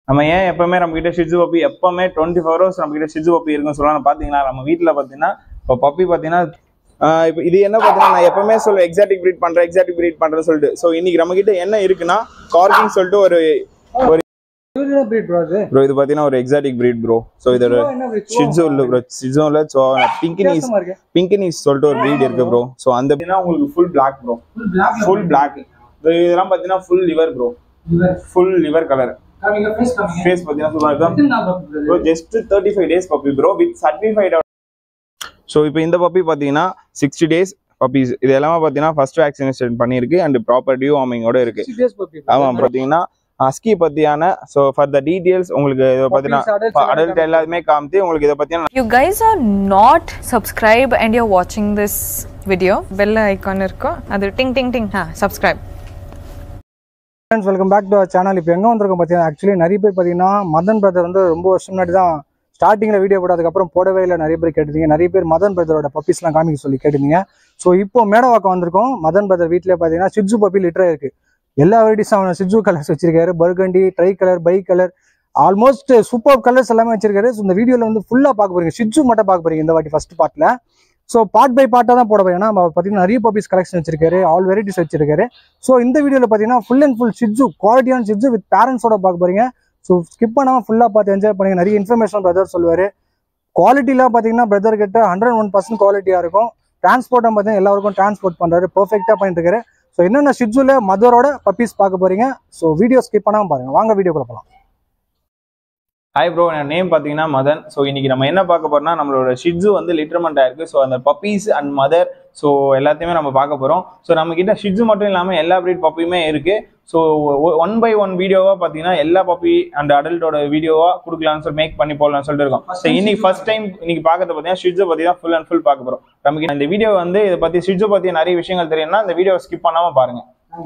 நம்ம ஏன் எப்பவுமே நம்ம கிட்ட ஷிஜு பப்பி எப்பவுமே டுவெண்ட்டி ஃபோர் ஹவர்ஸ் நம்ம கிட்ட ஷிஜு பப்பி இருக்குன்னு சொல்லலாம் பாத்தீங்களா நம்ம வீட்ல பாத்தீங்கன்னா இப்போ பப்பி பாத்தீங்கன்னா ஆஹ் இப்போ இது என்ன பாத்தீங்கன்னா நான் எப்பவுமே சொல்லுவேன் எக்ஸாட்டிக் ப்ரீட் பண்றேன் எக்ஸாட்டிக் ப்ரீட் பண்றேன்னு சொல்லிட்டு ஸோ இன்னைக்கு நம்ம கிட்ட என்ன இருக்குன்னா கார்கிங் சொல்லிட்டு ஒரு என்ன breed bro அது? ப்ரோ இது பாத்தீங்கன்னா ஒரு எக்ஸாட்டிக் ப்ரீட் ப்ரோ ஸோ இது ஒரு Bro, என்ன breed? ஷிட்ஸோ இல்ல ப்ரோ ஷிட்ஸோ இல்ல ஸோ பிங்கினிஸ் வித்தியாசமா இருக்கு. பிங்கினிஸ் சொல்லிட்டு ஒரு ப்ரீட் இருக்கு ப்ரோ ஸோ அந்த பார்த்தீங்கன்னா உங்களுக்கு full black bro Full black ல ஃபுல் பிளாக் இதெல்லாம் பாத்தீங்கன்னா full liver bro liver. Full liver colour காமிங்க, face காமிங்க. ஃபேஸ் பாத்தீங்கன்னா சூப்பரா இருக்கும் எத்தனை நாள் puppy bro இது? Bro just thirty five days puppy bro with certified so இப்போ இந்த பப்பி பார்த்தீங்கன்னா சிக்ஸ்டி டேஸ் பப்பீஸ் இது எல்லாமே பார்த்தீங்கன்னா ஃபர்ஸ்ட் வேக்சினேஷன் பண்ணியிருக்கு அண்ட் ப்ராப்பர் டியூ வார்மிங்கோட இருக்கு Six days puppy bro. ஆமாம் பார்த்தீங்கன்னா அஸ்கி பற்றியான ஸோ ஃபார் த டீட்டெயில்ஸ் உங்களுக்கு இதை பார்த்தீங்கன்னா Puppies, adults அடல்ட் எல்லாமே காமித்து உங்களுக்கு இதை பற்றின You guys are not subscribed and you're watching this video. Bell icon irko. Adu ting ting ting. Ha, subscribe. Friends welcome back to channel இப்போ எங்கே வந்திருக்கோம் பார்த்தீங்கன்னா ஆக்சுவலி நிறைய பேர் பார்த்தீங்கன்னா மதன் பிரதர் வந்து ரொம்ப வருஷம் முன்னாடி தான் ஸ்டார்டிங்கில் வீடியோ போட்டு அதுக்கப்புறம் போடவே இல்லை நிறைய பேர் கேட்டிருந்தீங்க நிறைய பேர் மதன் பிரதரோட பப்பீஸ்லாம் காமிக்க சொல்லி கேட்டிருந்தீங்க ஸோ இப்போ மேடவாக்கம் வந்திருக்கோம் மதன் பிரதர் வீட்டிலே பார்த்தீங்கன்னா சிட்ஜு பப்பி லிட்டரே இருக்கு எல்லா வெரைட்டிஸும் அவன் சிட்ஜு கலர்ஸ் வச்சிருக்காரு burgundy tri colour bi colour almost super colours எல்லாமே வச்சிருக்காரு ஸோ இந்த வீடியோவில் வந்து ஃபுல்லாக பார்க்க போறீங்க சிட்ஜு மட்டும் பார்க்க போறீங்க இந்த வாட்டி ஃபர்ஸ்ட் பார்ட்டில் ஸோ பார்ட் பை பார்ட்டாக தான் போட போறீங்க ஏன்னா அவர் பார்த்தீங்கன்னா நிறைய பப்பீஸ் கலெக்ஷன் வச்சிருக்காரு ஆல் வெரைட்டிஸ் வச்சிருக்காரு ஸோ இந்த வீடியோவில் பார்த்தீங்கன்னா ஃபுல் அண்ட் ஃபுல் சிட்ஜு குவாலிட்டியான சிட்ஜு வித் பேரண்ட்ஸோட பார்க்க போறீங்க ஸோ ஸ்கிப் பண்ணாமல் ஃபுல்லாக பார்த்து என்ஜாய் பண்ணுங்க நிறைய இன்ஃபர்மேஷன் பிரதர் சொல்லுவார் குவாலிட்டிலாம் பார்த்தீங்கன்னா பிரதர் கிட்ட ஹண்ட்ரட் ஒன் பர்சன்ட் குவாலிட்டியாக இருக்கும் டிரான்ஸ்போர்ட்டும் பார்த்தீங்கன்னா எல்லாருக்கும் டிரான்ஸ்போர்ட் பண்ணுறாரு பர்ஃபெக்டாக பண்ணிட்டு இருக்காரு ஸோ என்னென்ன ஷிட்ஜுல மதரோட பப்பீஸ் பார்க்க போறீங்க ஸோ வீடியோ ஸ்கிப் பண்ணாமல் பாருங்க வாங்க வீடியோ போகலாம் ஹாய் ப்ரோ என் நேம் பார்த்தீங்கன்னா மதன் ஸோ இன்னைக்கு நம்ம என்ன பார்க்க போறோம்னா நம்மளோட ஷிட்ஸு வந்து லிட்டர்மெண்ட் ஆயிருக்கு ஸோ அந்த பப்பீஸ் அண்ட் மதர் ஸோ எல்லாத்தையுமே நம்ம பார்க்க போகிறோம் ஸோ நம்ம கிட்ட ஷிட்ஸு மட்டும் இல்லாமல் எல்லா ப்ரீட் பப்பியுமே இருக்கு ஸோ ஒன் பை ஒன் வீடியோவாக பார்த்தீங்கன்னா எல்லா பப்பி அண்ட் அடல்ட்டோட வீடியோவாக கொடுக்கலாம்னு சொல்லி மேக் பண்ணி போடலாம்னு சொல்லிட்டு இருக்கோம் ஸோ இன்னைக்கு ஃபர்ஸ்ட் டைம் இன்னைக்கு பார்க்கறது பார்த்தீங்கன்னா ஷிட்ஸை பற்றி தான் ஃபுல் அண்ட் ஃபுல் பார்க்க போகிறோம் நமக்கு இந்த வீடியோ வந்து இதை பற்றி ஷிட்ஸை பற்றி நிறைய விஷயங்கள் தெரியும்னா இந்த வீடியோ ஸ்கிப் பண்ணாமல் பாருங்க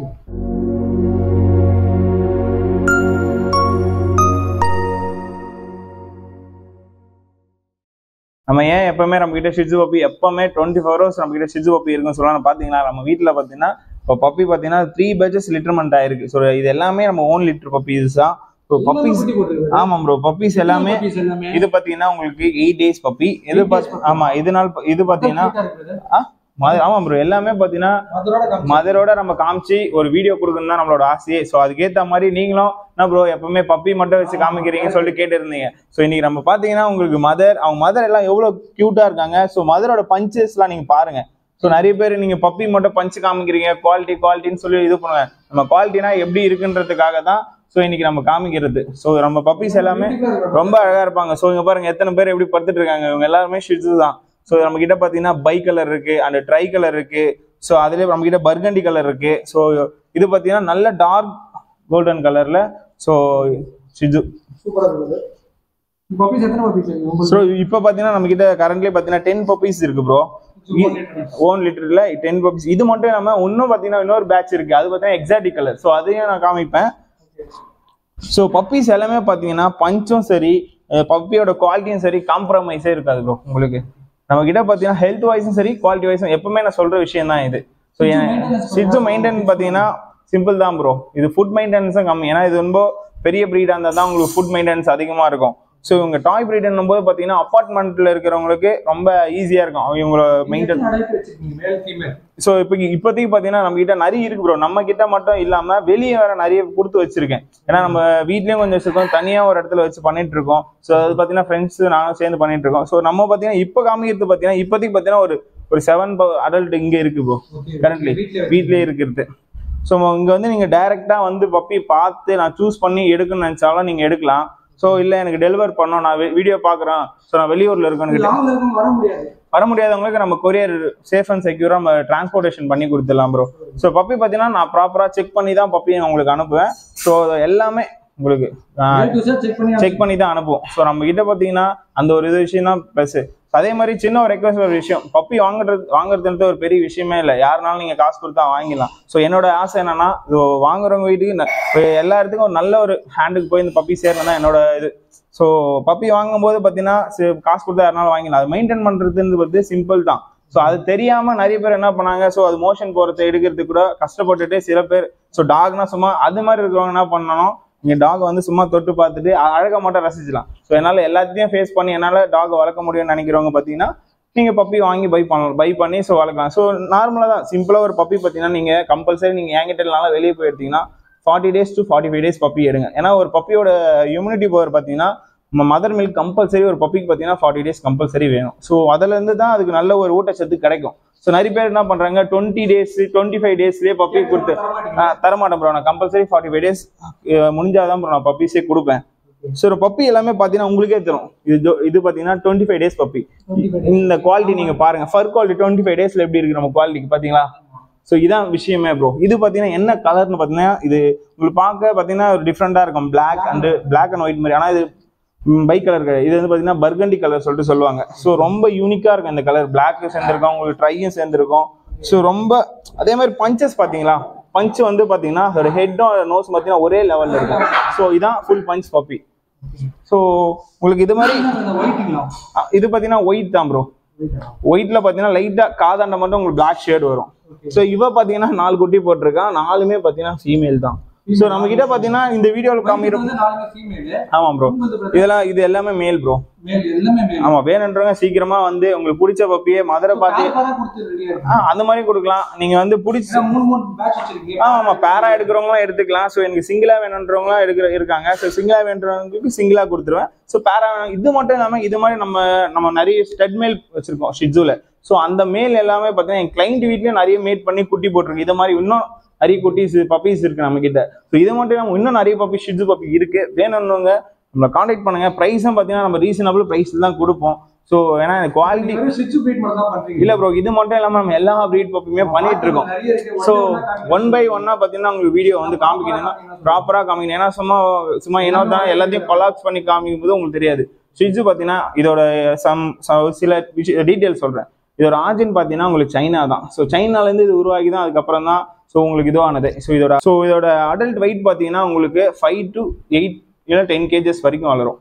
நம்ம ஏன் எப்பவுமே நம்ம கிட்ட ஷிஜு பப்பி எப்பவுமே டுவெண்ட்டி ஃபோர் ஹவர்ஸ் நம்ம கிட்ட ஷிஜு பப்பி இருக்குன்னு சொல்லலாம் பாத்தீங்கன்னா நம்ம வீட்டில் பார்த்தீங்கன்னா இப்போ பப்பி பார்த்தீங்கன்னா த்ரீ பேஜஸ் லிட்டர்மெண்ட் ஆயிருக்கு ஸோ இது எல்லாமே நம்ம ஓன் லிட்டர் பப்பீஸ் தான் ஸோ பப்பீஸ் ஆமாம் ப்ரோ பப்பீஸ் எல்லாமே இது பார்த்தீங்கன்னா உங்களுக்கு எயிட் டேஸ் பப்பி இது பார்த்து ஆமா இது நாள் ப- இது பார்த்தீங்கன்னா ஆ மத- ஆமாம் ப்ரோ எல்லாமே பார்த்தீங்கன்னா மதரோட நம்ம காமிச்சு ஒரு வீடியோ கொடுக்கணும் தான் நம்மளோட ஆசையே ஸோ அதுக்கேற்ற மாதிரி நீங்களும் என்ன ப்ரோ எப்பவுமே பப்பி மட்டும் வச்சு காமிக்கிறீங்கன்னு சொல்லிட்டு கேட்டிருந்தீங்க ஸோ இன்னைக்கு நம்ம பார்த்தீங்கன்னா உங்களுக்கு மதர் அவங்க மதர் எல்லாம் எவ்வளோ க்யூட்டாக இருக்காங்க ஸோ மதரோட பஞ்சஸ்லாம் நீங்கள் பாருங்க ஸோ நிறைய பேர் நீங்கள் பப்பி மட்டும் பஞ்சு காமிக்கிறீங்க குவாலிட்டி குவாலிட்டின்னு சொல்லி இது பண்ணுங்க நம்ம குவாலிட்டினா எப்படி இருக்குன்றதுக்காக தான் ஸோ இன்னைக்கு நம்ம காமிக்கிறது ஸோ நம்ம பப்பீஸ் எல்லாமே ரொம்ப அழகா இருப்பாங்க ஸோ இங்க பாருங்க எத்தனை பேர் எப்படி படுத்துட்டு இருக்காங்க இவங்க எல்லாருமே ஷிட்ஸு தான் ஸோ நம்ம கிட்ட பார்த்தீங்கன்னா பை கலர் இருக்கு அண்ட் ட்ரை கலர் இருக்கு ஸோ அதுலேயே நம்ம கிட்ட பர்கண்டி கலர் இருக்கு ஸோ இது பார்த்தீங்கன்னா நல்ல டார்க் கோல்டன் கலர்ல ஸோ ஷிஜு பப்பீஸ் எத்தனை பப்பீஸ் இருக்கு ஸோ இப்போ பார்த்தீங்கன்னா நம்ம கிட்ட கரண்ட்லி பார்த்தீங்கன்னா டென் பப்பீஸ் இருக்கு ப்ரோ ஓன் லிட்டர்ல டென் பப்பீஸ் இது மட்டும் இல்லாம இன்னும் பார்த்தீங்கன்னா இன்னொரு பேட்ச் இருக்கு அது பார்த்தீங்கன்னா எக்ஸாட்டிக் கலர் ஸோ அதையும் நான் காமிப்பேன் ஸோ பப்பீஸ் எல்லாமே பார்த்தீங்கன்னா பஞ்சும் சரி பப்பியோட குவாலிட்டியும் சரி காம்ப்ரமைஸே இருக்காது ப்ரோ உங்களுக்கு நம்ம கிட்ட பார்த்தீங்கன்னா ஹெல்த் வைஸும் சரி குவாலிட்டி வைஸும் எப்பவுமே நான் சொல்ற விஷயம் தான் இது ஸோ சிட்ஸு மெயின்டைன் பார்த்தீங்கன்னா சிம்பிள் தான் ப்ரோ இது ஃபுட் மெயின்டெனன்ஸும் கம்மி ஏன்னா இது ரொம்ப பெரிய ப்ரீடாக இருந்தால் தான் உங்களுக்கு ஃபுட் மெயின்டெனன்ஸ் அதிகமாக இருக்கும் ஸோ இவங்க டாய் ப்ரீடுன்னும் போது பார்த்தீங்கன்னா அப்பார்ட்மெண்ட்டில் இருக்கிறவங்களுக்கு ரொம்ப ஈஸியாக இருக்கும் இவங்கள மெயின்டைன் ஸோ இப்போ இப்போதைக்கு பார்த்தீங்கன்னா நம்ம கிட்ட நிறைய இருக்கு ப்ரோ நம்ம கிட்ட மட்டும் இல்லாம வெளியே வேற நிறைய கொடுத்து வச்சிருக்கேன் ஏன்னா நம்ம வீட்லயும் கொஞ்சம் வச்சிருக்கோம் தனியா ஒரு இடத்துல வச்சு பண்ணிட்டு இருக்கோம் ஸோ அது பார்த்தீங்கன்னா ஃப்ரெண்ட்ஸ் நானும் சேர்ந்து பண்ணிட்டு இருக்கோம் ஸோ நம்ம பார்த்தீங்கன்னா இப்போ காமிக்கிறது பார்த்தீங்கன்னா இப்போதைக்கு பார்த்தீங்கன்னா ஒரு ஒரு செவன் அடல்ட் இங்க இருக்கு ப்ரோ கரண்ட்லி வீட்லயே இருக்கிறது ஸோ இங்க வந்து நீங்க டைரக்டா வந்து பப்பி பார்த்து நான் சூஸ் பண்ணி எடுக்கணும்னு நினைச்சாலும் நீங்க எடுக்கலாம் ஸோ இல்லை எனக்கு டெலிவர் பண்ணோம் நான் வீடியோ பார்க்குறேன் ஸோ நான் வெளியூர்ல இருக்கேன்னு லாங்ல இருக்கும் வர முடியாது வர முடியாதவங்களுக்கு நம்ம கொரியர் சேஃப் அண்ட் செக்யூரா நம்ம டிரான்ஸ்போர்ட்டேஷன் பண்ணி கொடுத்துடலாம் ப்ரோ ஸோ பப்பி பார்த்தீங்கன்னா நான் ப்ராப்பரா செக் பண்ணி தான் பப்பியை உங்களுக்கு அனுப்புவேன் ஸோ எல்லாமே உங்களுக்கு செக் பண்ணி செக் பண்ணி தான் அனுப்புவோம் ஸோ நம்ம கிட்ட பார்த்தீங்கன்னா அந்த ஒரு இது விஷயம் தான் ப்ளஸ் அதே மாதிரி சின்ன ஒரு ரெக்வஸ்ட் ஒரு விஷயம் பப்பி வாங்குறது வாங்குறதுன்றது ஒரு பெரிய விஷயமே இல்லை யாருனாலும் நீங்க காசு கொடுத்தா வாங்கிடலாம் ஸோ என்னோட ஆசை என்னன்னா இது வாங்குறவங்க வீட்டுக்கு ந- இப்ப எல்லா இடத்துக்கும் ஒரு நல்ல ஒரு ஹேண்டுக்கு போய் இந்த பப்பி சேரணும் தான் என்னோட இது ஸோ பப்பி வாங்கும்போது பார்த்தீங்கன்னா சி- காசு கொடுத்தா யாருனாலும் வாங்கிடலாம் அது மெயின்டைன் பண்றதுன்றது வந்து சிம்பிள் தான் ஸோ அது தெரியாம நிறைய பேர் என்ன பண்ணாங்க ஸோ அது மோஷன் போறதை எடுக்கிறதுக்கு கூட கஷ்டப்பட்டுட்டு சில பேர் ஸோ டாக்னா சும்மா அது மாதிரி இருக்கிறவங்க என்ன பண்ணணும் நீங்க டாக் வந்து சும்மா தொட்டு பார்த்துட்டு அ- அழகை மட்டும் ரசிக்கலாம் ஸோ என்னால் எல்லாத்தையும் ஃபேஸ் பண்ணி என்னால் டாக் வளர்க்க முடியும்னு நினைக்கிறவங்க பார்த்தீங்கன்னா நீங்கள் பப்பி வாங்கி பை பண்ணலாம் பை பண்ணி ஸோ வளர்க்கலாம் ஸோ நார்மலாக தான் சிம்பிளாக ஒரு பப்பி பார்த்தீங்கன்னா நீங்கள் கம்பல்சரி நீங்கள் என்கிட்ட வெளியே போயிருந்தீங்கன்னா forty days to forty five days puppy எடுங்க ஏன்னா ஒரு பப்பியோட இம்யூனிட்டி பவர் பார்த்தீங்கன்னா நம்ம மதர் மில்க் கம்பல்சரி ஒரு பப்பிக்கு பார்த்தீங்கன்னா ஃபார்ட்டி டேஸ் கம்பல்சரி வேணும் ஸோ அதுலேருந்து தான் அதுக்கு நல்ல ஒரு ஊட்டச்சத்து கிடைக்கும் ஸோ நிறைய பேர் என்ன பண்ணுறாங்க டுவெண்ட்டி டேஸ் டுவெண்ட்டி ஃபைவ் டேஸ்லேயே பப்பி கொடுத்து ஆ, தரமாட்டேன் ப்ரோ நான் கம்பல்சரி ஃபார்ட்டி ஃபைவ் டேஸ் முடிஞ்சாதான் ப்ரோ நான் பப்பீஸே கொடுப்பேன் ஸோ ஒரு பப்பி எல்லாமே பார்த்தீங்கன்னா உங்களுக்கே தரும் இது ஜோ- இது பார்த்தீங்கன்னா டுவெண்ட்டி ஃபைவ் டேஸ் பப்பி இந்த குவாலிட்டி நீங்க பாருங்க ஃபர் குவாலிட்டி டுவெண்ட்டி ஃபைவ் டேஸ்ல எப்படி இருக்கு நம்ம குவாலிட்டிக்கு பாத்தீங்களா ஸோ இதான் விஷயமே ப்ரோ இது பார்த்தீங்கன்னா என்ன கலர்னு பார்த்தீங்கன்னா இது உங்களுக்கு பார்க்க பார்த்தீங்கன்னா ஒரு டிஃப்ரெண்டாக இருக்கும் Black and Black and white மாதிரி ஆனால் இது பை கலர் இது வந்து பார்த்தீங்கன்னா பர்கண்டி கலர் சொல்லிட்டு சொல்லுவாங்க ஸோ ரொம்ப யூனிக்காக இருக்கும் இந்த கலர் Black சேர்ந்துருக்கும் உங்களுக்கு ட்ரையும் சேர்ந்துருக்கும் ஸோ ரொம்ப அதே மாதிரி பஞ்சஸ் பார்த்தீங்களா பஞ்ச் வந்து பார்த்தீங்கன்னா அதோட ஹெட்டும் நோஸ் பார்த்தீங்கன்னா ஒரே லெவலில் இருக்கும் ஸோ இதான் ஃபுல் பஞ்ச் பப்பி ஸோ உங்களுக்கு இது மாதிரி ஒயிட்டுங்களா ஆ, இது பார்த்தீங்கன்னா ஒயிட் தான் ப்ரோ ஒயிட்ல பாத்தீங்கன்னா லைட்டா காதாண்ட மட்டும் உங்களுக்கு பிளாக் ஷேட் வரும் ஸோ இவ பாத்தீங்கன்னா நாலு குட்டி போட்டிருக்கான் நாலுமே பாத்தீங்கன்னா ஃபீமேல் தான் ஸோ நம்ம கிட்ட பாத்தீங்கன்னா இந்த வீடியோவில் காமிக்கிறோம் வந்து நாலுமே ஃபீமேல் ஆமா ப்ரோ இதெல்லாம் இது எல்லாமே மேல் ப்ரோ மேல் எல்லாமே மேல் ஆமா வேணுன்றவங்க சீக்கிரமா வந்து உங்களுக்கு பிடிச்ச பப்பியே மதுரை பார்த்து தான் கொடுத்து ரெடியா இருக்கு ஆ அந்த மாதிரி கொடுக்கலாம் நீங்க வந்து பிடிச்ச ஏன்னா மூணு மூணு பேட்ச் வச்சிருக்கீங்க ஆமா ஆமா பேரா எடுக்கிறவங்களாம் எடுத்துக்கலாம் ஸோ எனக்கு சிங்கிளா வேணுன்றவங்களாம் எடுக்கிற இருக்காங்க ஸோ சிங்கிளா வேணுன்றவங்களுக்கு சிங்கிளா கொடுத்துருவேன் ஸோ பேரா வேணும் இது மட்டும் இல்லாம இது மாதிரி நம்ம நம்ம நிறைய ஸ்டட் மேல் வச்சிருக்கோம் ஷிட்ஸுல ஸோ அந்த மேல் எல்லாமே பார்த்தீங்கன்னா என் கிளைண்ட் வீட்லயும் நிறைய மேட் பண்ணி குட்டி போட்டிருக்கு இது மாதிரி இன்னும் நிறைய குட்டிஸ் பப்பீஸ் இருக்கு நம்ம கிட்ட ஸோ இது மட்டும் இல்லாம இன்னும் நிறைய பப்பி ஷிட்ஸு பப்பி இருக்கு வேணும்னவங்க நம்மளை காண்டாக்ட் பண்ணுங்க ப்ரைஸும் பார்த்தீங்கன்னா நம்ம ரீசனபிள் ப்ரைஸில் தான் கொடுப்போம் ஸோ ஏன்னா குவாலிட்டி வெறும் ஸ்விட்ச் பிரீட் மட்டும் தான் பண்றீங்க இல்ல ப்ரோ இது மட்டும் இல்லாம நம்ம எல்லா ப்ரீட் பப்பியுமே பண்ணிட்டு இருக்கோம் நிறைய இருக்கு ஸோ ஒன் பை ஒன்னா பார்த்தீங்கன்னா உங்களுக்கு வீடியோ வந்து காமிக்கணும்னா ப்ராப்பராக காமிக்கணும் ஏன்னா சும்மா சும்மா என்ன தான் எல்லாத்தையும் கொலாப்ஸ் பண்ணி காமிக்கும் போது உங்களுக்கு தெரியாது ஸ்விட்ச் பார்த்தீங்கன்னா இதோட சம் ச- சில விஷய டீட்டெயில் சொல்கிறேன் இதோட ஆர்ஜின் பார்த்தீங்கன்னா உங்களுக்கு சைனா தான் ஸோ சைனாலேருந்து இது உருவாகி தான் அதுக்கப்புறம் தான் ஸோ உங்களுக்கு இதுவானது ஸோ இதோட ஸோ இதோட அடல்ட் வெயிட் பார்த்தீங்கன்னா உங்களுக்கு ஃபைவ் டு எயிட் இல்லை டென் கேஜஸ் வரைக்கும் வளரும்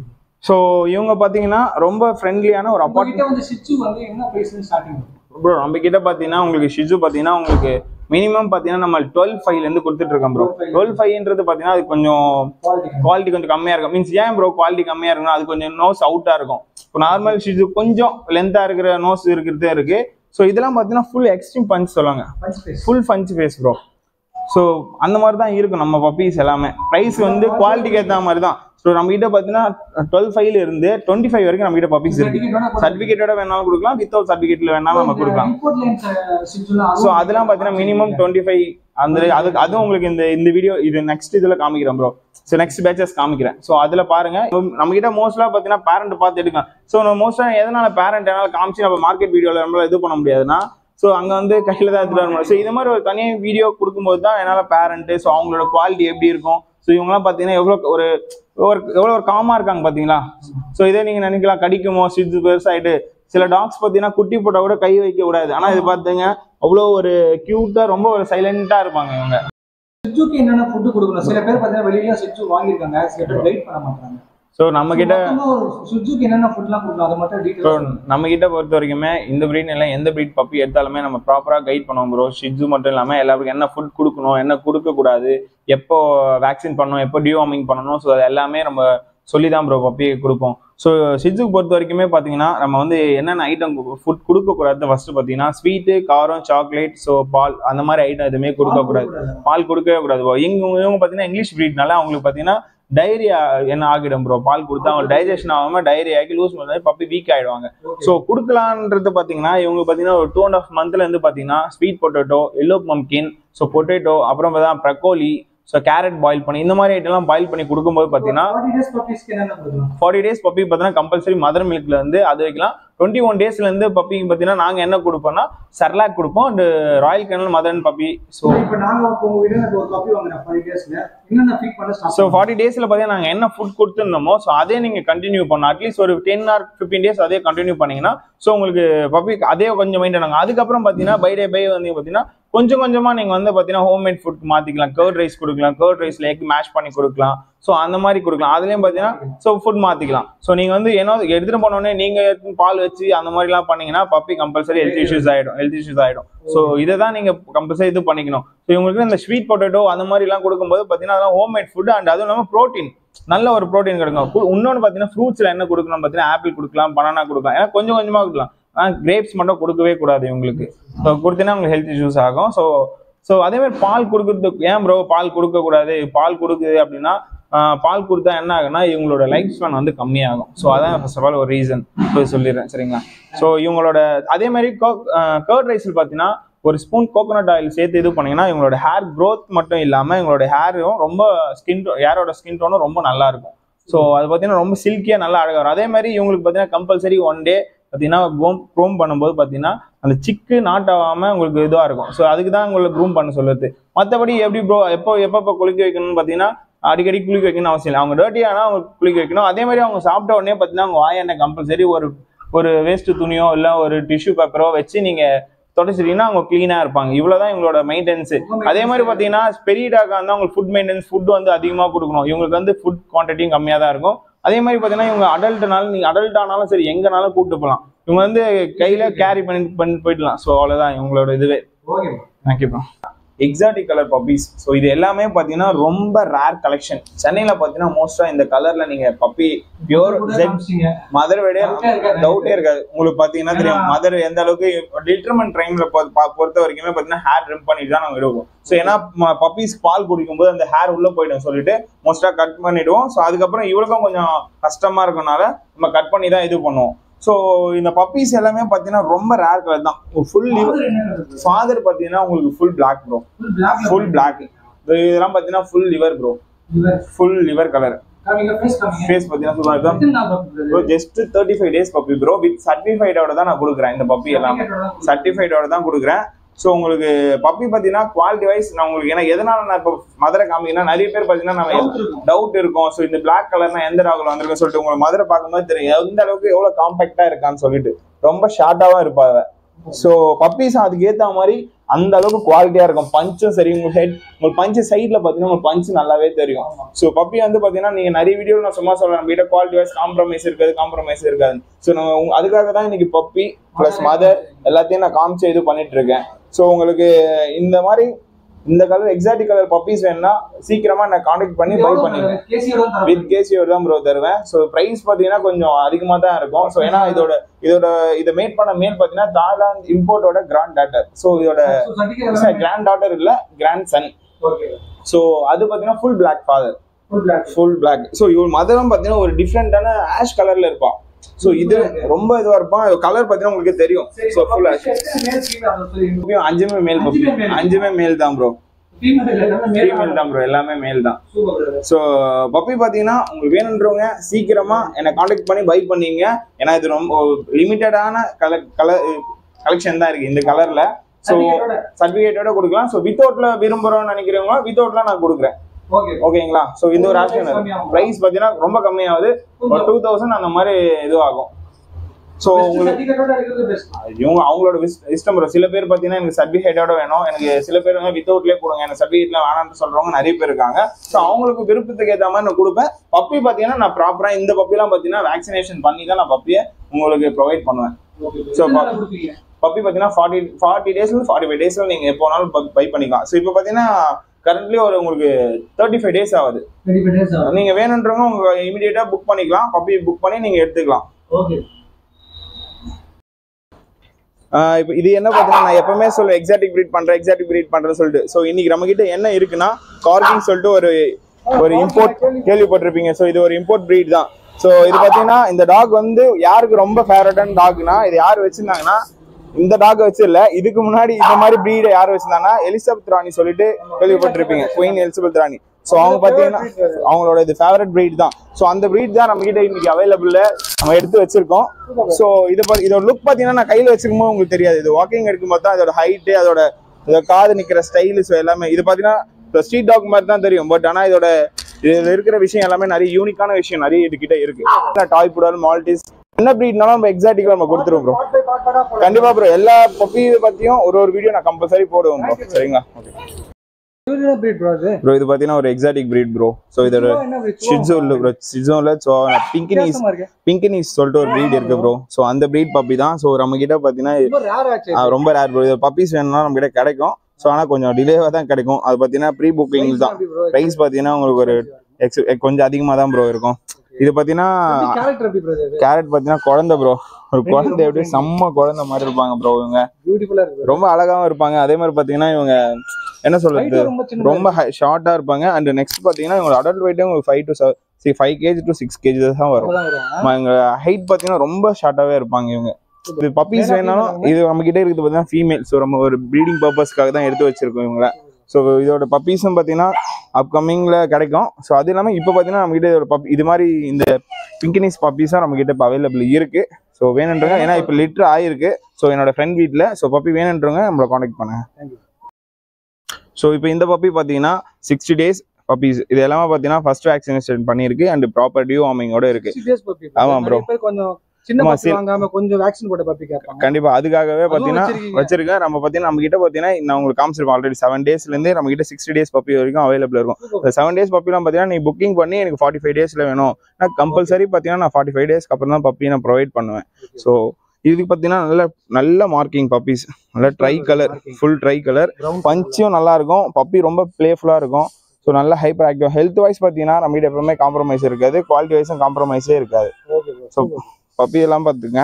ஸோ இவங்க பார்த்தீங்கன்னா ரொம்ப ஃப்ரெண்ட்லியான ஒரு அப்பார்ட் உங்ககிட்ட வந்து ஸ்விட்ச் வந்து என்ன பிரைஸ்ல ஸ்டார்டிங் ப்ரோ நம்ம கிட்ட பாத்தீங்கன்னா உங்களுக்கு ஷிஜு பாத்தீங்கன்னா உங்களுக்கு மினிமம் பாத்தீங்கன்னா நம்ம டுவெல் ஃபைவ்ல இருந்து கொடுத்துட்டு இருக்கோம் ப்ரோ டுவெல் ஃபைவ்ன்றது பாத்தீங்கன்னா அது கொஞ்சம் குவாலிட்டி குவாலிட்டி கொஞ்சம் கம்மியா இருக்கும் மீன்ஸ் ஏன் ப்ரோ குவாலிட்டி கம்மியா இருக்குன்னா அது கொஞ்சம் நோஸ் அவுட்டா இருக்கும் இப்போ நார்மல் ஷிஜு கொஞ்சம் லென்த்தா இருக்கிற நோஸ் இருக்கிறதே இருக்கு ஸோ இதெல்லாம் பாத்தீங்கன்னா ஃபுல் எக்ஸ்ட்ரீம் பஞ்ச் சொல்லுவாங்க punch price full punch face bro so அந்த மாதிரி தான் இருக்கும் நம்ம பப்பீஸ் எல்லாமே ப்ரைஸ் வந்து குவாலிட்டிக்கு ஏற்ற மாதிரி தான் ஸோ நம்ம கிட்ட பார்த்தீங்கன்னா டுவெல் ஃபைவ்ல இருந்து டுவெண்ட்டி ஃபைவ் வரைக்கும் நம்ம கிட்ட பப்பீஸ் இருக்கு சர்டிஃபிகேட்டோட வேணாலும் கொடுக்கலாம் வித்தவுட் சர்டிஃபிகேட்ல வேணாலும் நம்ம கொடுக்கலாம் இம்போர்ட் லைன்ஸ் ஸ்விட்ச்லாம் ஸோ அதெல்லாம் பார்த்தீங்கன்னா மினிமம் டுவெண்ட்டி ஃபைவ் அந்த அதுக்கு அதுவும் உங்களுக்கு இந்த இந்த வீடியோ இது நெக்ஸ்ட் இதில் காமிக்கிறேன் ப்ரோ ஸோ நெக்ஸ்ட் பேச்சஸ் காமிக்கிறேன் ஸோ அதில் பாருங்க நம்ம கிட்ட மோஸ்ட்லாக பார்த்தீங்கன்னா பேரண்ட் பார்த்து எடுக்கலாம் ஸோ நம்ம மோஸ்ட்டாக எதனால பேரண்ட் என்னால் காமிச்சு நம்ம மார்க்கெட் வீடியோவில் நம்மளால இது பண்ண முடியாதுன்னா ஸோ அங்கே வந்து கையில் தான் எடுத்துட்டு வரணும் ஸோ இது மாதிரி ஒரு தனியாக வீடியோ கொடுக்கும்போது தான் என்னால் பேரண்ட்டு ஸோ அவங்களோட குவாலிட்டி எப்படி இருக்கும் ஸோ இவங்கலாம் பார்த்தீங்கன்னா எவ்வளோ ஒரு ஒரு எவ்வளோ ஒரு காமாக இருக்காங்க பார்த்தீங்களா ஸோ இதே நீங்கள் நினைக்கலாம் கடிக்குமோ சித்து பெருசாயிட்டு சில டாக்ஸ் பார்த்தீங்கன்னா குட்டி போட்டால் கூட கை வைக்க கூடாது ஆனால் இது பார்த்தீங்க அவ்வளோ ஒரு க்யூட்டாக ரொம்ப ஒரு சைலண்ட்டாக இருப்பாங்க இவங்க ஸ்விட்சுக்கு என்னென்ன ஃபுட் கொடுக்கணும் சில பேர் பார்த்தீங்கன்னா வெளியில ஸ்விட்ச் வாங்கியிருக்காங்க சில பேர் கைட் பண்ண மாட்டாங்க ஸோ நம்ம கிட்ட ஸ்விட்சுக்கு என்னென்ன ஃபுட்லாம் கொடுக்கலாம் அதை மட்டும் ஸோ டீட்டெயில் நம்ம கிட்ட பொறுத்த வரைக்குமே இந்த breed இல்லை எந்த breed பப்பி எடுத்தாலுமே நம்ம ப்ராப்பராக கைட் பண்ணுவோம் ப்ரோ ஷிட்ஸு மட்டும் இல்லாமல் எல்லாருக்கும் என்ன ஃபுட் கொடுக்கணும் என்ன கொடுக்கக்கூடாது எப்போ வேக்சின் பண்ணணும் எப்போ டிவார்மிங் பண்ணணும் ஸோ அது எல்லாமே நம்ம சொல்லி தான் ப்ரோ பப்பி கொடுப்போம் ஸோ ஷிட்ஸுக்கு பொறுத்த வரைக்குமே பார்த்தீங்கன்னா நம்ம வந்து என்னென்ன ஐட்டம் ஃபுட் கொடுக்கக்கூடாது ஃபர்ஸ்ட் பார்த்தீங்கன்னா ஸ்வீட்டு காரம் சாக்லேட் ஸோ பால் அந்த மாதிரி ஐட்டம் எதுவுமே கொடுக்கக்கூடாது பால் கொடுக்கவே கூடாது bro. இங்க இவங்க பார்த்தீங்கன்னா இங்கிலீஷ் ப்ரீட்னால அவங்களுக்கு பார்த்தீங்கன்னா டைரியா என்ன ஆகிடும் ப்ரோ பால் கொடுத்தா அவங்க டைஜஷன் ஆகாம டைரி ஆகி லூஸ் பண்ணி பப்பி வீக் ஆயிடுவாங்க ஸோ கொடுக்கலான்றது பார்த்தீங்கன்னா இவங்க பார்த்தீங்கன்னா ஒரு டூ அண்ட் ஆஃப் மந்த்ல இருந்து பார்த்தீங்கன்னா sweet potato yellow pumpkin so potato அப்புறம் பார்த்தா ப்ரக்கோலி ஸோ கேரட் பாயில் பண்ணி இந்த மாதிரி ஐட்டம்லாம் பாயில் பண்ணி கொடுக்கும்போது பார்த்தீங்கன்னா ஃபார்ட்டி டேஸ் பப்பீஸ்க்கு என்னென்ன கொடுக்கலாம் ஃபார்ட்டி டேஸ் பப்பி பார்த்தீங்கன்னா கம்பல்சரி மதர் மில்க்ல இருந்து அது வைக்கலாம் டுவெண்ட்டி ஒன் டேஸ்ல இருந்து பப்பி பார்த்தீங்கன்னா நாங்கள் என்ன கொடுப்போம்னா சர்லாக் கொடுப்போம் and Royal Canin mother puppy so இப்போ நாங்க இப்போ உங்க வீடியோ ஒரு காப்பி வாங்குறேன் ஃபார்ட்டி டேஸ்ல என்னென்ன ஃபீட் பண்ண ஸ்டார்ட் ஸோ ஃபார்ட்டி டேஸில் பார்த்தீங்கன்னா நாங்கள் என்ன ஃபுட் கொடுத்துருந்தோமோ ஸோ அதே நீங்கள் கண்டினியூ பண்ணணும் அட்லீஸ்ட் ஒரு டென் ஆர் ஃபிஃப்டீன் டேஸ் அதே கண்டினியூ பண்ணீங்கன்னா ஸோ உங்களுக்கு பப்பி அதே கொஞ்சம் மெயின்டைன் ஆகும் அதுக்கப்புறம் பார்த்தீங்கன்னா பை டே பை வந்து பார்த்தீங்கன்னா கொஞ்சம் கொஞ்சமாக நீங்கள் வந்து பார்த்தீங்கன்னா ஹோம்மேட் ஃபுட் மாற்றிக்கலாம் கர்ட் ரைஸ் கொடுக்கலாம் கர்ட் ரைஸில் எக் மேஷ் பண்ணி கொடுக்கலாம் ஸோ அந்த மாதிரி கொடுக்கலாம் அதுலயும் பார்த்தீங்கன்னா ஸோ ஃபுட் மாத்திக்கலாம் ஸோ நீங்க வந்து என்ன எடுத்துட்டு போனோடனே நீங்க எடுத்து பால் வச்சு அந்த மாதிரிலாம் பண்ணீங்கன்னா பப்பி கம்பல்சரி ஹெல்த் இஷ்யூஸ் ஆயிடும் ஹெல்த் இஷ்யூஸ் ஆயிடும் ஸோ இதை தான் நீங்க கம்பல்சரி இது பண்ணிக்கணும் ஸோ இவங்களுக்கு இந்த ஸ்வீட் பொட்டேட்டோ அந்த மாதிரிலாம் கொடுக்கும்போது பார்த்தீங்கன்னா அதெல்லாம் ஹோம் மேட் ஃபுட் அண்ட் அதுவும் இல்லாமல் ப்ரோட்டீன் நல்ல ஒரு ப்ரோட்டீன் கிடைக்கும் கு- இன்னொன்னு பார்த்தீங்கன்னா ஃப்ரூட்ஸ்ல என்ன கொடுக்கணும் பார்த்தீங்கன்னா ஆப்பிள் கொடுக்கலாம் பனானா கொடுக்கலாம் ஏன்னா கொஞ்சம் கொஞ்சமா கொடுக்கலாம் ஆனால் கிரேப்ஸ் மட்டும் கொடுக்கவே கூடாது இவங்களுக்கு ஸோ கொடுத்தீங்கன்னா உங்களுக்கு ஹெல்த் இஷ்யூஸ் ஆகும் ஸோ ஸோ அதே மாதிரி பால் கொடுக்கறதுக்கு ஏன் ப்ரோ பால் கொடுக்க கூடாது பால் கொடுக்குது அப்படின்னா ஆஹ், பால் கொடுத்தா என்ன ஆகும்னா இவங்களோட லைஃப் ஸ்பேன் வந்து கம்மியாகும் ஸோ அதான் ஃபர்ஸ்ட் ஆஃப் ஆல் ஒரு ரீசன் போய் சொல்லிடுறேன் சரிங்களா ஸோ இவங்களோட அதே மாதிரி கர்ட் ரைஸில் பார்த்தீங்கன்னா ஒரு ஸ்பூன் கோகோனட் ஆயில் சேர்த்து இது பண்ணீங்கன்னா இவங்களோட ஹேர் growth மட்டும் இல்லாமல் இவங்களோட ஹேரும் ரொம்ப ஸ்கின் ஹேரோட ஸ்கின் டோனும் ரொம்ப நல்லா இருக்கும் ஸோ அது பார்த்தீங்கன்னா ரொம்ப சில்கியாக நல்லா அழகாக வரும் அதே மாதிரி இவங்களுக்கு பார்த்தீங்கன்னா கம்பல்சரி ஒன் டே பார்த்தீங்கன்னா க்ரோம் க்ரோம் பண்ணும்போது பார்த்தீங்கன்னா அந்த சிக்கு நாட் ஆகாமல் உங்களுக்கு இதுவாக இருக்கும் ஸோ அதுக்கு தான் உங்களுக்கு க்ரூம் பண்ண சொல்லுது மற்றபடி எப்படி ப்ரோ எப்போ எப்பப்போ குளிக்க வைக்கணும்னு பார்த்தீங்கன்னா அடிக்கடி குளிக்க வைக்கணும்னு அவசியம் இல்லை அவங்க டர்ட்டி ஆனால் அவங்க குளிக்க வைக்கணும் அதே மாதிரி அவங்க சாப்பிட்ட உடனே பார்த்தீங்கன்னா அவங்க வாய் கம்பல்சரி ஒரு ஒரு வேஸ்ட் துணியோ இல்லை ஒரு டிஷ்யூ பேப்பரோ வச்சு நீங்கள் தொடச்சிட்டீங்கன்னா அவங்க க்ளீனாக இருப்பாங்க இவ்வளோதான் இவங்களோட மெயின்டெனன்ஸ் அதே மாதிரி பார்த்தீங்கன்னா பெரிய டாக்காக இருந்தால் உங்களுக்கு ஃபுட் மெயின்டெனன்ஸ் ஃபுட் வந்து அதிகமாக கொடுக்கணும் இவங்களுக்கு வந்து ஃபுட் குவான்டிட்டியும் கம்மியாக தான் இருக்கும் அதே மாதிரி பார்த்தீங்கன்னா இவங்க அடல்ட்னாலும் நீங்கள் அடல்ட் ஆனாலும் சரி எங்கனாலும் கூப்பிட்டு போகலாம் இவங்க வந்து கையில் கேரி பண்ணி பண்ணி போயிடலாம் ஸோ அவ்வளோதான் இவங்களோட இதுவே okay thank you bro exotic colour puppies so இது எல்லாமே பார்த்தீங்கன்னா ரொம்ப ரேர் கலெக்ஷன் சென்னையில் பார்த்தீங்கன்னா மோஸ்ட்டாக இந்த கலரில் நீங்கள் பப்பி பியூர் ஜெட் மதர் விட டவுட்டே இருக்காது உங்களுக்கு பார்த்தீங்கன்னா தெரியும் மதர் எந்த அளவுக்கு டிட்டர்மெண்ட் டைம்ல பொறுத்த வரைக்குமே பார்த்தீங்கன்னா ஹேர் ட்ரிம் பண்ணிட்டு தான் நம்ம விடுவோம் ஸோ ஏன்னா பப்பீஸ் பால் குடிக்கும்போது அந்த ஹேர் உள்ள போயிடும் சொல்லிட்டு மோஸ்ட்டாக கட் பண்ணிடுவோம் ஸோ அதுக்கப்புறம் இவளுக்கும் கொஞ்சம் கஷ்டமா இருக்கனால நம்ம கட் பண்ணி தான் இது பண்ணுவோம் ஸோ இந்த பப்பீஸ் எல்லாமே பார்த்தீங்கன்னா ரொம்ப ரேர் கலர் தான் ஃபுல் ஃபாதர் பார்த்தீங்கன்னா உங்களுக்கு full black bro full black இதெல்லாம் பார்த்தீங்கன்னா full liver bro full liver colour face பார்த்தீங்கன்னா சூப்பராக இருக்கும் bro just thirty five days puppy bro with சர்டிஃபைடோட தான் நான் கொடுக்குறேன் இந்த பப்பி எல்லாமே சர்டிஃபைடோட தான் கொடுக்குறேன் ஸோ உங்களுக்கு பப்பி பார்த்தீங்கன்னா குவாலிட்டி வைஸ் நான் உங்களுக்கு ஏன்னா எதனால நான் இப்போ மதுரை காமிங்கன்னா நிறைய பேர் பார்த்தீங்கன்னா நம்ம டவுட் இருக்கும் ஸோ இந்த பிளாக் கலர்னா எந்த டாக்ல வந்திருக்குன்னு சொல்லிட்டு உங்களுக்கு மதுரை பார்க்கும்போது தெரியும் எந்த அளவுக்கு எவ்வளோ காம்பேக்டா இருக்கான்னு சொல்லிட்டு ரொம்ப ஷார்ட்டாகவும் இருப்பாங்க ஸோ பப்பீஸ் அதுக்கு ஏற்ற மாதிரி அந்த அளவுக்கு குவாலிட்டியா இருக்கும் பஞ்சும் சரி உங்க ஹெட் உங்களுக்கு பஞ்சு சைட்ல பார்த்தீங்கன்னா உங்களுக்கு பஞ்சு நல்லாவே தெரியும் ஸோ பப்பி வந்து பார்த்தீங்கன்னா நீங்க நிறைய வீடியோவில் நான் சும்மா சொல்றேன் நம்ம கிட்ட குவாலிட்டி வைஸ் காம்ப்ரமைஸ் இருக்காது காம்ப்ரமைஸ் இருக்காது ஸோ நம்ம உங்க- அதுக்காக தான் இன்னைக்கு பப்பி ப்ளஸ் மதர் எல்லாத்தையும் நான் காமிச்சு இது பண்ணிட்டு இருக்கேன் ஸோ உங்களுக்கு இந்த மாதிரி இந்த கலர் எக்ஸாக்ட் கலர் பப்பீஸ் வேணும்னா சீக்கிரமா நான் காண்டாக்ட் பண்ணி பை பண்ணிடுங்க வித் கேசியோட தான் ப்ரோ தருவேன் ஸோ ப்ரைஸ் பார்த்தீங்கன்னா கொஞ்சம் அதிகமாக தான் இருக்கும் ஸோ ஏன்னா இதோட இதோட இதை மேட் பண்ண மேல் பார்த்தீங்கன்னா தாய்லாந்து இம்போர்ட்டோட கிராண்ட் டாட்டர் ஸோ இதோட கிராண்ட் டாட்டர் இல்லை கிராண்ட் சன் ஸோ அது பார்த்தீங்கன்னா full black father full black so இவள் மதரும் பார்த்தீங்கன்னா ஒரு டிஃப்ரெண்டான ஆஷ் கலர்ல இருப்பான் ஸோ இது ரொம்ப இதுவா இருப்பான் கலர் பார்த்தீங்கன்னா உங்களுக்கு தெரியும் so full ash அஞ்சுமே male puppy அஞ்சுமே மேல் தான் ப்ரோ ஃபீமேல் தான் ப்ரோ எல்லாமே மேல் தான் ஸோ பப்பி பார்த்தீங்கன்னா உங்களுக்கு வேணுன்றவங்க சீக்கிரமா என்னை காண்டாக்ட் பண்ணி பை பண்ணீங்க ஏன்னா இது ரொம்ப லிமிட்டடான கலர் கலர் கலெக்ஷன் தான் இருக்கு இந்த கலர்ல ஸோ சர்டிஃபிகேட்டோட கொடுக்கலாம் ஸோ வித்தவுட்ல விரும்புறோம்னு நினைக்கிறவங்க வித்தவுட்ல நான் கொடுக்குறேன் ஓகேங்களா ஸோ இந்த ஒரு ஆப்ஷன் ப்ரைஸ் பார்த்தீங்கன்னா ரொம்ப கம்மியாகுது ஒரு டூ தௌசண்ட் அந்த மாதிரி இதுவாகும் ஸோ உங்களுக்கு இவங்க அவங்களோட இஷ்டம் வரும் சில பேர் பார்த்தீங்கன்னா எனக்கு சர்டிஃபிகேட்டோட வேணும் எனக்கு சில பேர் வந்து வித்தவுட்லேயே கொடுங்க எனக்கு சர்டிஃபிகேட்ல வேணாம்னு சொல்றவங்க நிறைய பேர் இருக்காங்க ஸோ அவங்களுக்கு விருப்பத்துக்கு ஏற்ற மாதிரி நான் கொடுப்பேன் பப்பி பார்த்தீங்கன்னா நான் ப்ராப்பராக இந்த பப்பிலாம் பார்த்தீங்கன்னா வேக்சினேஷன் பண்ணி தான் நான் பப்பியை உங்களுக்கு ப்ரொவைட் பண்ணுவேன் ஸோ பப்பி பார்த்தீங்கன்னா ஃபார்ட்டி ஃபார்ட்டி டேஸ்ல ஃபார்ட்டி ஃபைவ் டேஸ்ல நீங்க எப்போ வேணாலும் பை பண்ணிக்கலாம் ஸோ இப்போ பார்த்தீங்கன்னா கரண்ட்லி ஒரு உங்களுக்கு தேர்ட்டி ஃபைவ் டேஸ் ஆகுது நீங்க வேணுன்றவங்க உங்க இமீடியட்டா புக் பண்ணிக்கலாம் பப்பி புக் பண்ணி நீங்க எடுத்துக்கலாம் ஆஹ் இப்போ இது என்ன பார்த்தீங்கன்னா நான் எப்பவுமே சொல்லுவேன் எக்ஸாட்டிக் ப்ரீட் பண்றேன் எக்ஸாட்டிக் ப்ரீட் பண்றேன்னு சொல்லிட்டு ஸோ இன்னைக்கு நம்ம கிட்ட என்ன இருக்குன்னா கார்கிங் சொல்லிட்டு ஒரு ஒரு இம்போர்ட் கேள்விப்பட்டிருப்பீங்க ஸோ இது ஒரு இம்போர்ட் ப்ரீட் தான் ஸோ இது பார்த்தீங்கன்னா இந்த டாக் வந்து யாருக்கு ரொம்ப ஃபேவரட்டான டாக்னா இது யார் வச்சிருந்தாங்கன்னா இந்த டாக் வச்சு இல்ல இதுக்கு முன்னாடி இந்த மாதிரி ப்ரீடை யார் வச்சிருந்தாங்கன்னா எலிசபெத் ராணி சொல்லிட்டு கேள்விப்பட்டிருப்பீங்க குயின் எலிசபெத் ராணி ஸோ அவங்க பார்த்தீங்கன்னா அவங்களோட இது ஃபேவரட் breed தான் ஸோ அந்த breed தான் நம்ம கிட்ட இன்னைக்கு அவைலபிள்ல நம்ம எடுத்து வச்சிருக்கோம் ஸோ இது பா- இதோட லுக் பார்த்தீங்கன்னா நான் கையில் வச்சிருக்கும்போது உங்களுக்கு தெரியாது இது வாக்கிங் எடுக்கும்போது தான் இதோட ஹைட்டு அதோட இதோட காது நிற்கிற ஸ்டைலு ஸோ எல்லாமே இது பார்த்தீங்கன்னா ஸ்ட்ரீட் டாக் மாதிரி தான் தெரியும் பட் ஆனால் இதோட இதுல இருக்கிற விஷயம் எல்லாமே நிறைய யூனிக்கான விஷயம் நிறைய இது கிட்ட இருக்கு டாய் புடல் மால்டிஸ் என்ன ப்ரீட்னாலும் நம்ம எக்ஸாக்டிக்கா நம்ம கொடுத்துருவோம் ப்ரோ கண்டிப்பா ப்ரோ எல்லா பப்பி பத்தியும் ஒரு ஒரு வீடியோ நான் கம்பல்சரி போடுவேன் ப்ரோ சரிங்களா ஓகே இது என்ன breed bro அது ப்ரோ இது பார்த்தீங்கன்னா ஒரு எக்ஸாட்டிக் breed ப்ரோ ஸோ இதோட Chihuahua என்ன breed? ஷிட்ஸோ இல்லை ப்ரோ ஷிட்ஸோ இல்லை ஸோ பிங்கினிஸ் வித்தியாசமா இருக்கு பிங்கினிஸ் சொல்லிட்டு ஒரு breed இருக்கு ப்ரோ ஸோ அந்த breed பப்பி தான் ஸோ நம்ம கிட்ட பார்த்தீங்கன்னா ரொம்ப ரேர் ஆச்சு ஆ, ரொம்ப ரேர் ப்ரோ இது பப்பீஸ் வேணும்னா நம்ம கிட்ட கிடைக்கும் ஸோ ஆனால் கொஞ்சம் டிலேவாக தான் கிடைக்கும் அது பார்த்தீங்கன்னா ப்ரீ புக்கிங் தான் ப்ரைஸ் பார்த்தீங்கன்னா உங்களுக்கு ஒரு எக்ஸ் கொஞ்சம் அதிகமாக தான் ப்ரோ இருக்கும் இது பார்த்தீங்கன்னா கேரக்டர் எப்படி bro இது கேரட் பார்த்தீங்கன்னா குழந்தை ப்ரோ ஒரு குழந்தை எப்படி செம்ம குழந்தை மாதிரி இருப்பாங்க ப்ரோ இவங்க பியூட்டிஃபுல்லா இருக்கு ரொம்ப அழகாவும் இருப்பாங்க அதே மாதிரி பார்த்தீங்கன்னா இவங்க என்ன சொல்றது Height ரொம்ப சின்ன ரொம்ப ஷார்ட்டாக இருப்பாங்க அண்ட் நெக்ஸ்ட் பார்த்தீங்கன்னா இவங்க அடல்ட் வெயிட்டே உங்களுக்கு ஃபைவ் டு சி five KG to six KG தான் வரும் தான் வரும் ஆமா, இவங்க ஹைட் பார்த்தீங்கன்னா ரொம்ப ஷார்ட்டாகவே இருப்பாங்க இவங்க இது பப்பீஸ் Male ஆ வேணாலும் female ஆ? இது நம்ம கிட்ட இருக்குது பார்த்தீங்கன்னா ஃபீமேல் ஸோ நம்ம ஒரு ப்ரீடிங் பர்பஸ்க்காக தான் எடுத்து வச்சிருக்கோம் இவங்கள ஸோ இதோட பப்பீஸும் பார்த்தீங்கன்னா அப்கமிங்ல கிடைக்கும் ஸோ அது இல்லாமல் இப்போ பார்த்தீங்கன்னா நம்ம கிட்ட இதோட பப்பி இது மாதிரி இந்த பிங்கினிஸ் பப்பீஸும் நம்ம கிட்ட இப்போ அவைலபிள் இருக்கு ஸோ வேணுன்றவங்க ஏன்னா இப்போ லிட்டர் ஆயிருக்கு ஸோ என்னோட ஃப்ரெண்ட் வீட்டில் ஸோ பப்பி வேணுன்றவங்க நம்மளை காண்டாக்ட் பண்ணுங்க Thank you. ஸோ இப்போ இந்த பப்பி பார்த்தீங்கன்னா சிக்ஸ்டி டேஸ் பப்பீஸ் இது எல்லாமே பார்த்தீங்கன்னா ஃபர்ஸ்ட் வேக்சினேஷன் பண்ணியிருக்கு அண்ட் ப்ராப்பர் டியூ வார்மிங்கோட இருக்கு Six years puppy. ஆமா bro. நிறைய பேர் கொஞ்சம் சின்ன ஆமா, பப்பி சி- வாங்காம கொஞ்சம் வேக்சின் போட்ட பப்பி கேட்பாங்க கண்டிப்பா அதுக்காகவே பாத்தீங்கன்னா வச்சிருக்கீங்க. வச்சிருக்கேன் நம்ம பாத்தீங்கன்னா நம்ம கிட்ட பாத்தீங்கன்னா நான் உங்களுக்கு காமிச்சிருக்கோம் ஆல்ரெடி செவன் டேஸ்ல இருந்து நம்ம கிட்ட சிக்ஸ்டி டேஸ் பப்பி வரைக்கும் அவைலபிள் இருக்கும் இந்த செவன் டேஸ் பப்பிலாம் பாத்தீங்கன்னா நீ புக்கிங் பண்ணி எனக்கு ஃபார்ட்டி ஃபைவ் டேஸ்ல வேணும் நான் கம்பல்சரி பாத்தீங்கன்னா நான் ஃபார்ட்டி ஃபைவ் டேஸ்க்கு அப்புறம் தான் பப்பி நான் ப்ரொவைட் பண்ணுவேன் ஸோ இதுக்கு பாத்தீங்கன்னா நல்ல நல்ல மார்க்கிங் பப்பீஸ் நல்ல tri colour full tri colour Brown பஞ்சும் நல்லா இருக்கும் பப்பி ரொம்ப பிளேஃபுல்லா இருக்கும் ஸோ நல்ல ஹைப்பர் ஆக்டிவ் ஹெல்த் வைஸ் பார்த்தீங்கன்னா நம்ம கிட்ட எப்பவுமே காம்ப்ரமைஸ் இருக்காது குவாலிட்டி வைஸும் காம்ப்ரமைஸே இருக்காது Okay bro. So Super. Puppy எல்லாம் பார்த்துங்க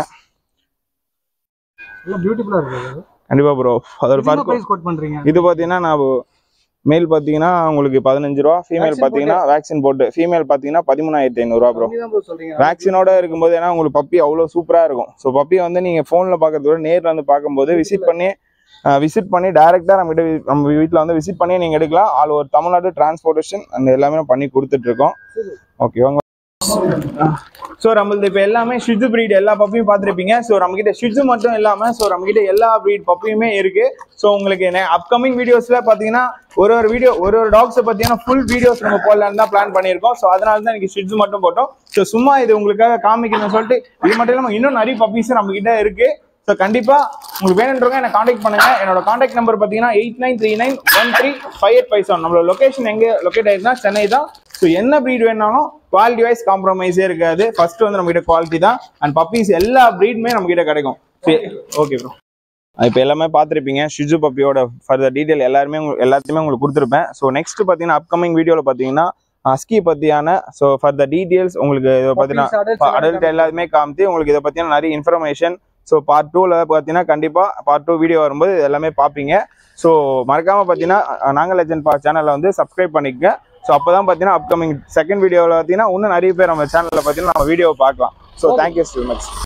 எல்லாம் பியூட்டிஃபுல்லா இருக்கு கண்டிப்பா ப்ரோ அதோட என்ன பர்க் பிரைஸ் கோட் பண்றீங்க இது பார்த்தீங்கன்னா நான் மேல் பார்த்தீங்கன்னா உங்களுக்கு பதினஞ்சு ரூபா ஃபீமேல் Vaccine பார்த்தீங்கன்னா வேக்சின் போட்டு ஃபீமேல் பார்த்தீங்கன்னா பதிமூணாயிரத்தி ஐநூறுரூவா ப்ரோ கம்மி தான் bro சொல்றீங்க வேக்சினோட இருக்கும்போது ஏன்னா உங்களுக்கு பப்பி அவ்வளோ சூப்பராக இருக்கும் ஸோ பப்பி வந்து நீங்கள் ஃபோனில் பார்க்கறத விட நேரில் வந்து பார்க்கும்போது விசிட் பண்ணி விசிட் பண்ணி டேரெக்டாக நம்ம கிட்ட நம்ம வீட்டில் வந்து விசிட் பண்ணி நீங்கள் எடுக்கலாம் ஆல் ஓவர் தமிழ்நாடு டிரான்ஸ்போர்ட்டேஷன் அந்த எல்லாமே பண்ணி கொடுத்துட்டு இருக்கோம் ஓகே வாங்க ஸோ நம்மளது இப்போ எல்லாமே ஷிஜு breed எல்லா பப்பியும் பார்த்துருப்பீங்க ஸோ நம்மக்கிட்ட ஷிஜு மட்டும் இல்லாமல் ஸோ நம்மக்கிட்ட எல்லா breed பப்பியுமே இருக்கு ஸோ உங்களுக்கு அப்கமிங் வீடியோஸில் பார்த்தீங்கன்னா ஒரு ஒரு வீடியோ ஒரு ஒரு டாக்ஸை பார்த்தீங்கன்னா ஃபுல் வீடியோஸ் நம்ம போடலான்னு தான் பிளான் பண்ணியிருக்கோம் ஸோ அதனால தான் எனக்கு ஷிஜு மட்டும் போட்டோம் ஸோ சும்மா இது உங்களுக்காக காமிக்கணும்னு சொல்லிட்டு இது மட்டும் இல்லாமல் இன்னும் நிறைய பப்பீஸ் நம்மக்கிட்ட இருக்கு ஸோ கண்டிப்பா உங்களுக்கு வேணுன்றவங்க என்ன காண்டாக்ட் பண்ணுங்க என்னோட காண்டாக்ட் நம்பர் பார்த்தீங்கன்னா eight nine three nine one three five eight five seven நம்மளோட லொகேஷன் எங்கே லொக்கேட் ஆயிருந்தா சென்னை தான் ஸோ என்ன breed வேணாலும் குவாலிட்டி வைஸ் காம்ப்ரமைஸே இருக்காது ஃபர்ஸ்ட் வந்து நம்ம கிட்ட குவாலிட்டி தான் அண்ட் பப்பீஸ் எல்லா ப்ரீடுமே நம்ம கிட்ட கிடைக்கும் ஓகே ப்ரோ இப்போ எல்லாமே பார்த்துருப்பீங்க ஷிஜு பப்பியோட ஃபர்தர் டீட்டெயில் எல்லாருமே உங்களுக்கு எல்லாத்தையுமே உங்களுக்கு கொடுத்துருப்பேன் ஸோ நெக்ஸ்ட் பார்த்தீங்கன்னா அப்கமிங் வீடியோவில் பார்த்தீங்கன்னா அஸ்கி பற்றியான ஸோ ஃபர்தர் டீட்டெயில்ஸ் உங்களுக்கு இதை பார்த்தீங்கன்னா Puppies, adults அடல்ட் எல்லாமே காமிச்சு உங்களுக்கு இதை பற்றின நிறைய இன்ஃபர்மேஷன் ஸோ பார்ட் டூவில் பார்த்தீங்கன்னா கண்டிப்பாக பார்ட் டூ வீடியோ வரும்போது இது எல்லாமே பார்ப்பீங்க ஸோ மறக்காமல் பார்த்தீங்கன்னா நாங்கள் லெஜண்ட் பா சேனலை வந்து சப்ஸ்கிரைப் பண்ணிக்கங்க ஸோ அப்போ தான் பார்த்தீங்கன்னா அப்கமிங் செகண்ட் வீடியோவில் பார்த்தீங்கன்னா இன்னும் நிறைய பேர் நம்ம சேனலில் பார்த்தீங்கன்னா நம்ம வீடியோவை பார்க்கலாம் ஸோ தேங்க்யூ ஸோ மச்